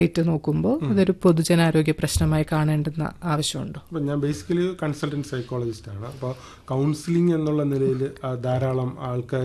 ആയിട്ട് നോക്കുമ്പോൾ അതൊരു പൊതുജനാരോഗ്യ പ്രശ്നമായി കാണേണ്ടുന്ന ആവശ്യമുണ്ടോ അപ്പം ഞാൻ ബേസിക്കലി കൺസൾട്ടൻറ്റ് സൈക്കോളജിസ്റ്റ് ആണ് അപ്പോൾ കൗൺസിലിംഗ് എന്നുള്ള നിലയിൽ ധാരാളം ആൾക്കാർ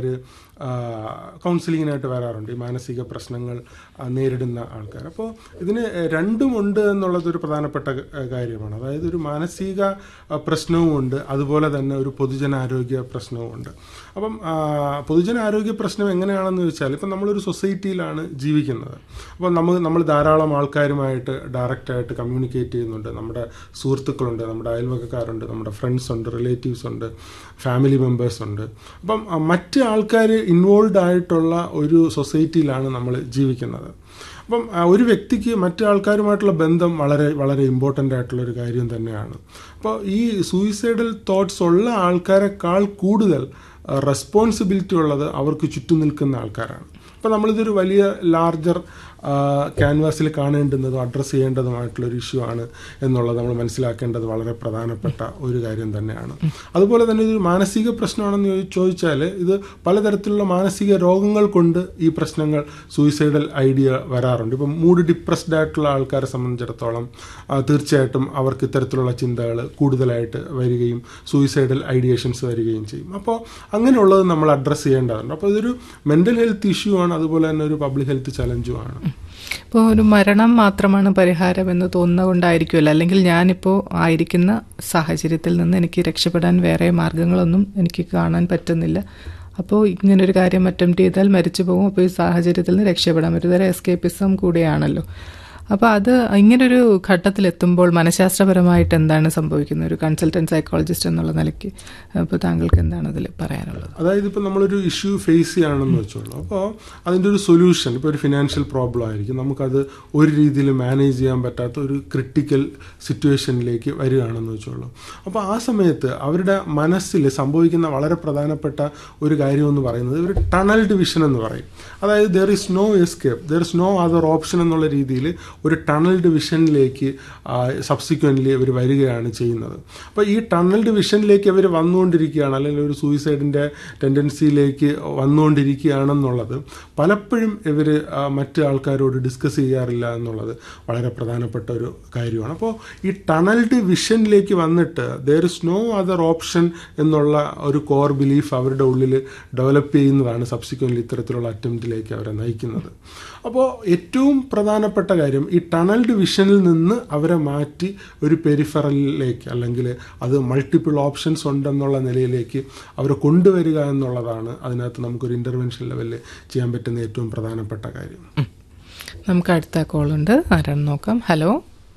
കൗൺസിലിങ്ങിനായിട്ട് വരാറുണ്ട് ഈ മാനസിക പ്രശ്നങ്ങൾ ആ, നേരിടുന്ന ആൾക്കാർ അപ്പോൾ ഇതിന് രണ്ടുമുണ്ട് എന്നുള്ളത് ഒരു പ്രധാനപ്പെട്ട ക- കാര്യമാണ് അതായത് ഒരു മാനസിക ആ, പ്രശ്നവുമുണ്ട് അതുപോലെ തന്നെ ഒരു പൊതുജനാരോഗ്യ പ്രശ്നവുമുണ്ട് അപ്പം ആ, പൊതുജനാരോഗ്യ പ്രശ്നം എങ്ങനെയാണെന്ന് വെച്ചാൽ ഇപ്പം നമ്മളൊരു സൊസൈറ്റിയിലാണ് ജീവിക്കുന്നത് അപ്പോൾ നമ്മൾ നമ്മൾ ധാരാളം ആൾക്കാരുമായിട്ട് ഡയറക്റ്റായിട്ട് കമ്മ്യൂണിക്കേറ്റ് ചെയ്യുന്നുണ്ട് നമ്മുടെ സുഹൃത്തുക്കളുണ്ട് നമ്മുടെ അയൽവക്കക്കാരുണ്ട് നമ്മുടെ ഫ്രണ്ട്സ് ഉണ്ട് റിലേറ്റീവ്സ് ഉണ്ട് ഫാമിലി മെമ്പേഴ്സ് ഉണ്ട് അപ്പം ആ, മറ്റ് ആൾക്കാർ ഇൻവോൾവ് ആയിട്ടുള്ള ഒരു സൊസൈറ്റിയിലാണ് നമ്മൾ ജീവിക്കുന്നത് അപ്പം ആ, ഒരു വ്യക്തിക്ക് മറ്റു ആൾക്കാരുമായിട്ടുള്ള ബന്ധം വളരെ വളരെ ഇമ്പോർട്ടൻ്റ് ആയിട്ടുള്ള ഒരു കാര്യം തന്നെയാണ് അപ്പോൾ ഈ സൂയിസൈഡൽ തോട്ട്സ് ഉള്ള ആൾക്കാരെക്കാൾ കൂടുതൽ റെസ്പോൺസിബിലിറ്റി ഉള്ളത് അവർക്ക് ചുറ്റും നിൽക്കുന്ന ആൾക്കാരാണ് അപ്പോൾ നമ്മളിതൊരു വലിയ ലാർജർ ക്യാൻവാസിൽ കാണേണ്ടുന്നതും അഡ്രസ്സ് ചെയ്യേണ്ടതുമായിട്ടുള്ള ഒരു ഇഷ്യൂ ആണ് എന്നുള്ളത് നമ്മൾ മനസ്സിലാക്കേണ്ടത് വളരെ പ്രധാനപ്പെട്ട ഒരു കാര്യം തന്നെയാണ് അതുപോലെ തന്നെ ഇതൊരു മാനസിക പ്രശ്നമാണെന്ന് ചോദി- ചോദിച്ചാൽ ഇത് പലതരത്തിലുള്ള മാനസിക രോഗങ്ങൾ കൊണ്ട് ഈ പ്രശ്നങ്ങൾ സൂയിസൈഡൽ ഐഡിയ വരാറുണ്ട് ഇപ്പം മൂഡ് ഡിപ്രസ്ഡ് ആയിട്ടുള്ള ആൾക്കാരെ സംബന്ധിച്ചിടത്തോളം ആ, തീർച്ചയായിട്ടും അവർക്ക് ഇത്തരത്തിലുള്ള ചിന്തകൾ കൂടുതലായിട്ട് വരികയും സൂയിസൈഡൽ ഐഡിയേഷൻസ് വരികയും ചെയ്യും അപ്പോൾ അങ്ങനെയുള്ളത് നമ്മൾ അഡ്രസ്സ് ചെയ്യേണ്ടതുണ്ട് അപ്പോൾ ഇതൊരു മെൻ്റൽ ഹെൽത്ത് ഇഷ്യൂ ആണ് അതുപോലെ തന്നെ ഒരു പബ്ലിക് ഹെൽത്ത് ചലഞ്ചും ആണ് ഇപ്പോൾ ഒരു മരണം മാത്രമാണ് പരിഹാരം എന്ന് തോന്നുന്നതുകൊണ്ടായിരിക്കുമല്ലോ അല്ലെങ്കിൽ ഞാനിപ്പോൾ ആയിരിക്കുന്ന സാഹചര്യത്തിൽ നിന്ന് എനിക്ക് രക്ഷപ്പെടാൻ വേറെ മാർഗങ്ങളൊന്നും എനിക്ക് കാണാൻ പറ്റുന്നില്ല അപ്പോൾ ഇങ്ങനൊരു കാര്യം അറ്റംപ്റ്റ് ചെയ്താൽ മരിച്ചു പോകും അപ്പോൾ ഈ സാഹചര്യത്തിൽ നിന്ന് രക്ഷപ്പെടാൻ ഒരു തരം എസ്കേപ്പിസം കൂടിയാണല്ലോ അപ്പോൾ അത് ഇങ്ങനൊരു ഘട്ടത്തിലെത്തുമ്പോൾ മനഃശാസ്ത്രപരമായിട്ട് എന്താണ് സംഭവിക്കുന്നത് ഒരു കൺസൾട്ടൻറ്റ് സൈക്കോളജിസ്റ്റ് എന്നുള്ള നിലയ്ക്ക് അപ്പോൾ താങ്കൾക്ക് എന്താണ് അതിൽ പറയാനുള്ളത് അതായത് ഇപ്പോൾ നമ്മളൊരു ഇഷ്യൂ ഫേസ് ചെയ്യുകയാണെന്ന് വെച്ചോളൂ അപ്പോൾ അതിൻ്റെ ഒരു സൊല്യൂഷൻ ഇപ്പോൾ ഒരു ഫിനാൻഷ്യൽ പ്രോബ്ലം ആയിരിക്കും നമുക്കത് ഒരു രീതിയിൽ മാനേജ് ചെയ്യാൻ പറ്റാത്ത ഒരു ക്രിട്ടിക്കൽ സിറ്റുവേഷനിലേക്ക് വരികയാണെന്ന് വെച്ചോളൂ അപ്പോൾ ആ സമയത്ത് അവരുടെ മനസ്സിൽ സംഭവിക്കുന്ന വളരെ പ്രധാനപ്പെട്ട ഒരു കാര്യം എന്ന് പറയുന്നത് ഒരു ടണൽ ഡിവിഷൻ എന്ന് പറയും അതായത് there is no escape there is no other option എന്നുള്ള രീതിയിൽ ഒരു ടണൽ ഡിവിഷനിലേക്ക് സബ്സിക്വൻ്റ്ലി അവർ വരികയാണ് ചെയ്യുന്നത് അപ്പോൾ ഈ ടണൽ ഡിവിഷനിലേക്ക് അവർ വന്നുകൊണ്ടിരിക്കുകയാണ് അല്ലെങ്കിൽ ഒരു സൂയിസൈഡിൻ്റെ ടെൻഡൻസിയിലേക്ക് വന്നുകൊണ്ടിരിക്കുകയാണെന്നുള്ളത് പലപ്പോഴും ഇവർ മറ്റ് ആൾക്കാരോട് ഡിസ്കസ് ചെയ്യാറില്ല എന്നുള്ളത് വളരെ പ്രധാനപ്പെട്ട ഒരു കാര്യമാണ് അപ്പോൾ ഈ ടണൽഡ് വിഷനിലേക്ക് വന്നിട്ട് there is no other option എന്നുള്ള ഒരു കോർ ബിലീഫ് അവരുടെ ഉള്ളിൽ ഡെവലപ്പ് ചെയ്യുന്നതാണ് സബ്സിക്വൻ്റ്ലി ഇത്തരത്തിലുള്ള അറ്റംപ്റ്റിലേക്ക് അവരെ നയിക്കുന്നത് അപ്പോൾ ഏറ്റവും പ്രധാനപ്പെട്ട കാര്യം ഈ ടണൽഡ് വിഷനിൽ നിന്ന് അവരെ മാറ്റി ഒരു പെരിഫറലിലേക്ക് അല്ലെങ്കിൽ അത് മൾട്ടിപ്പിൾ ഓപ്ഷൻസ് ഉണ്ടെന്നുള്ള നിലയിലേക്ക് അവരെ കൊണ്ടുവരിക എന്നുള്ളതാണ് അതിനകത്ത് നമുക്കൊരു ഇൻ്റർവെൻഷൻ ലെവലിൽ ചെയ്യാൻ പറ്റുന്ന ഏറ്റവും പ്രധാനപ്പെട്ട കാര്യം നമുക്ക് അടുത്ത കോളുണ്ട് ആരാണെന്ന് നോക്കാം ഹലോ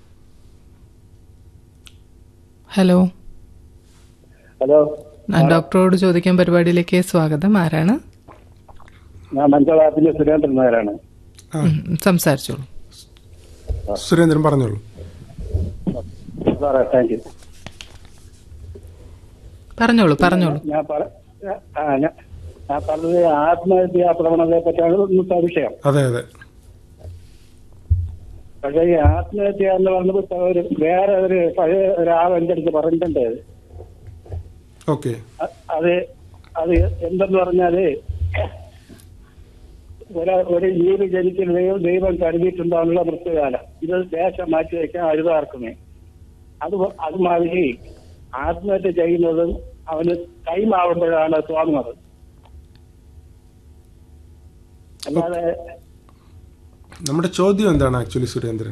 ഹലോ ഹലോ ആ, ഡോക്ടറോട് ചോദിക്കാൻ പരിപാടിയിലേക്ക് സ്വാഗതം ആരാണ് ഞാൻ മഞ്ചളാത്തിന്റെ സുരേന്ദ്രൻ നായരാണ് ആ ഉം, സംസാരിച്ചോളൂ സുരേന്ദ്രൻ പറഞ്ഞോളൂ സാറേ താങ്ക് യു പറഞ്ഞോളൂ പറഞ്ഞോളൂ ഞാൻ പറ- ആ, ഞാൻ ഞാൻ പറഞ്ഞത് ആത്മഹത്യാ പ്രവണതയെ പറ്റിയാണ് ഇന്നത്തെ വിഷയം അതെ അതെ പക്ഷേ ഈ ആത്മഹത്യ എന്ന് പറഞ്ഞത് ഇപ്പൊ ഒരു വേറെ ഒരു പഴയ ഒരാൾ എന്റെ അടുത്ത് പറഞ്ഞിട്ടുണ്ട് ഓക്കെ അ- അത് അത് എന്തെന്ന് പറഞ്ഞാല് ഒരു ഒരു ജീവി ജനിക്കുന്ന ദൈവം ദൈവം കരുതിയിട്ടുണ്ടാകുന്നുള്ള മൃത്യുകാലം ഇത് ദേശം മാറ്റി വയ്ക്കാൻ അരുതാർക്കുമേ അത് അതുമാതിരി ആത്മഹത്യ ചെയ്യുന്നതും അവന് ടൈം ആവുമ്പോഴാണ് തോന്നുന്നത് അല്ലാതെ നമ്മുടെ ചോദ്യം എന്താണ് ആക്ച്വലി സുരേന്ദ്രൻ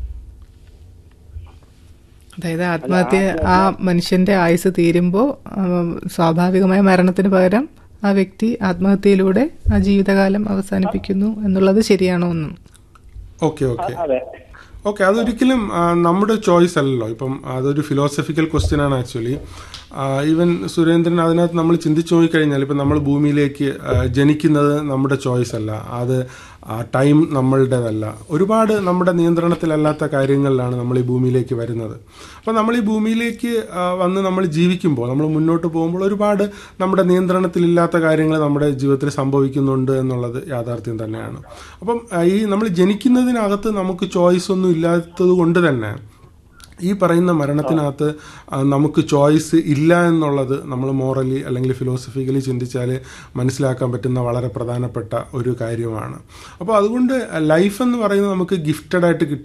അതായത് ആത്മഹത്യ ആ മനുഷ്യന്റെ ആയുസ് തീരുമ്പോൾ സ്വാഭാവികമായ മരണത്തിന് പകരം ആ വ്യക്തി ആത്മഹത്യയിലൂടെ ആ ജീവിതകാലം അവസാനിപ്പിക്കുന്നു എന്നുള്ളത് ശരിയാണോ എന്നും ഓക്കെ ഓക്കെ അതെ ഓക്കെ അതൊരിക്കലും ആ, നമ്മുടെ ചോയ്സ് അല്ലല്ലോ ഇപ്പം അതൊരു ഫിലോസഫിക്കൽ ക്വസ്റ്റ്യൻ ആണ് ആക്ച്വലി ഈവൻ സുരേന്ദ്രൻ അതിനകത്ത് നമ്മൾ ചിന്തിച്ചു നോക്കിക്കഴിഞ്ഞാൽ ഇപ്പം നമ്മൾ ഭൂമിയിലേക്ക് ആ, ജനിക്കുന്നത് നമ്മുടെ ചോയ്സ് അല്ല അത് ടൈം നമ്മളുടേതല്ല ഒരുപാട് നമ്മുടെ നിയന്ത്രണത്തിലല്ലാത്ത കാര്യങ്ങളിലാണ് നമ്മൾ ഈ ഭൂമിയിലേക്ക് വരുന്നത് അപ്പോൾ നമ്മൾ ഈ ഭൂമിയിലേക്ക് ആ, വന്ന് നമ്മൾ ജീവിക്കുമ്പോൾ നമ്മൾ മുന്നോട്ട് പോകുമ്പോൾ ഒരുപാട് നമ്മുടെ നിയന്ത്രണത്തിലില്ലാത്ത കാര്യങ്ങൾ നമ്മുടെ ജീവിതത്തിൽ സംഭവിക്കുന്നുണ്ട് എന്നുള്ളത് യാഥാർത്ഥ്യം തന്നെയാണ് അപ്പം ആ, ഈ നമ്മൾ ജനിക്കുന്നതിനകത്ത് നമുക്ക് ചോയ്സ് ഒന്നും ഇല്ലാത്തത് കൊണ്ട് തന്നെ ഈ പറയുന്ന മരണത്തിനകത്ത് ആ, നമുക്ക് ചോയ്സ് ഇല്ല എന്നുള്ളത് നമ്മൾ മോറലി അല്ലെങ്കിൽ ഫിലോസഫിക്കലി ചിന്തിച്ചാൽ മനസ്സിലാക്കാൻ പറ്റുന്ന വളരെ പ്രധാനപ്പെട്ട ഒരു കാര്യമാണ് അപ്പോൾ അതുകൊണ്ട് ലൈഫ് എന്ന് പറയുന്നത് നമുക്ക് ഗിഫ്റ്റഡ് ആയിട്ട് കിട്ടുന്ന